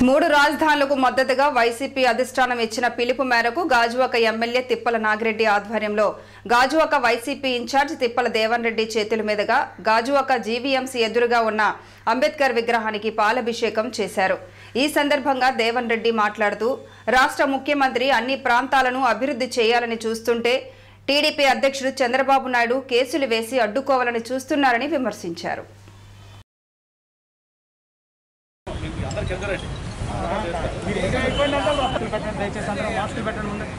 మూడు రాజధానులకు మద్దతుగా వైసీపీ అధిష్టానం ఇచ్చిన పిలుపు మేరకు గాజువాక ఎమ్మెల్యే తిప్పల నాగిరెడ్డి ఆధ్వర్యంలో గాజువాక వైసీపీ ఇన్ఛార్జ్ తిప్పల దేవన్ రెడ్డి చేతుల మీదుగా గాజువాక జీవీఎంసీ ఎదురుగా ఉన్న అంబేద్కర్ విగ్రహానికి పాలాభిషేకం చేశారు ఈ సందర్భంగా దేవన్ రెడ్డి మాట్లాడుతూ రాష్ట్ర ముఖ్యమంత్రి అన్ని ప్రాంతాలను అభివృద్ధి చేయాలని చూస్తుంటే టీడీపీ అధ్యక్షుడు చంద్రబాబు నాయుడు కేసులు వేసి అడ్డుకోవాలని చూస్తున్నారని విమర్శించారు మీరు ఇంకా అయిపోయింది అంటే మాస్కులు పెట్టండి దయచేసి అందరూ మాస్కులు పెట్టండి ముందు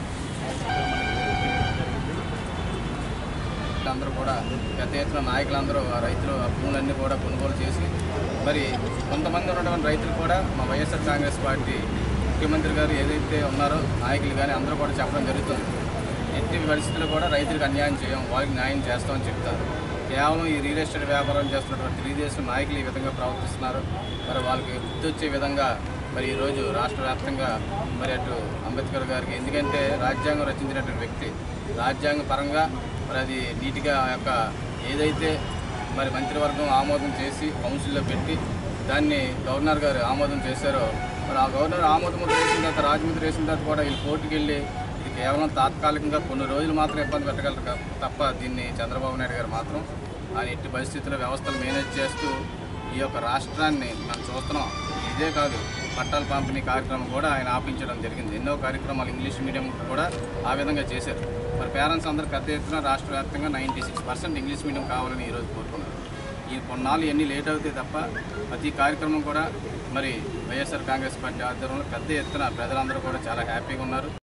అందరూ కూడా పెద్ద ఎత్తున నాయకులందరూ ఆ రైతులు ఆ భూములన్నీ కూడా కొనుగోలు చేసి మరి కొంతమంది ఉన్నటువంటి రైతులు కూడా మా వైఎస్ఆర్ కాంగ్రెస్ పార్టీ ముఖ్యమంత్రి గారు ఏదైతే ఉన్నారో నాయకులు కానీ అందరూ కూడా చెప్పడం జరుగుతుంది ఎట్టి పరిస్థితుల్లో కూడా రైతులకు అన్యాయం చేయం వాళ్ళకి న్యాయం చేస్తామని చెప్తారు కేవలం ఈ రియల్ ఎస్టేట్ వ్యాపారం చేస్తున్నటువంటి తెలుగుదేశం నాయకులు ఈ విధంగా ప్రవర్తిస్తున్నారు మరి వాళ్ళకి గుర్తు వచ్చే విధంగా మరి ఈరోజు రాష్ట్ర వ్యాప్తంగా మరి అటు అంబేద్కర్ గారికి ఎందుకంటే రాజ్యాంగం రచించినటువంటి వ్యక్తి రాజ్యాంగ పరంగా మరి అది నీట్గా ఆ యొక్క ఏదైతే మరి మంత్రివర్గం ఆమోదం చేసి కౌన్సిల్లో పెట్టి దాన్ని గవర్నర్ గారు ఆమోదం చేశారో మరి ఆ గవర్నర్ ఆమోదం ముద్ర వేసిన తర్వాత రాజముద్ర వేసిన తర్వాత కూడా వీళ్ళు కోర్టుకు వెళ్ళి ఇది కేవలం తాత్కాలికంగా కొన్ని రోజులు మాత్రం ఇబ్బంది పెట్టగలరు కా- తప్ప దీన్ని చంద్రబాబు నాయుడు గారు మాత్రం ఆయన ఎట్టి పరిస్థితుల్లో వ్యవస్థలు మేనేజ్ చేస్తూ ఈ యొక్క రాష్ట్రాన్ని మనం చూస్తున్నాం ఇదే కాదు పట్టాల పంపిణీ కార్యక్రమం కూడా ఆయన ఆపించడం జరిగింది ఎన్నో కార్యక్రమాలు ఇంగ్లీష్ మీడియం కూడా ఆ విధంగా చేశారు మరి పేరెంట్స్ అందరూ పెద్ద ఎత్తున రాష్ట్ర వ్యాప్తంగా ninety six percent English medium కావాలని ఈరోజు కోరుకున్నారు ఈ కొన్నాళ్ళు ఎన్ని లేట్ అవుతాయి తప్ప ప్రతి కార్యక్రమం కూడా మరి వైఎస్ఆర్ కాంగ్రెస్ పార్టీ ఆధ్వర్యంలో పెద్ద ఎత్తున ప్రజలందరూ కూడా చాలా హ్యాపీగా ఉన్నారు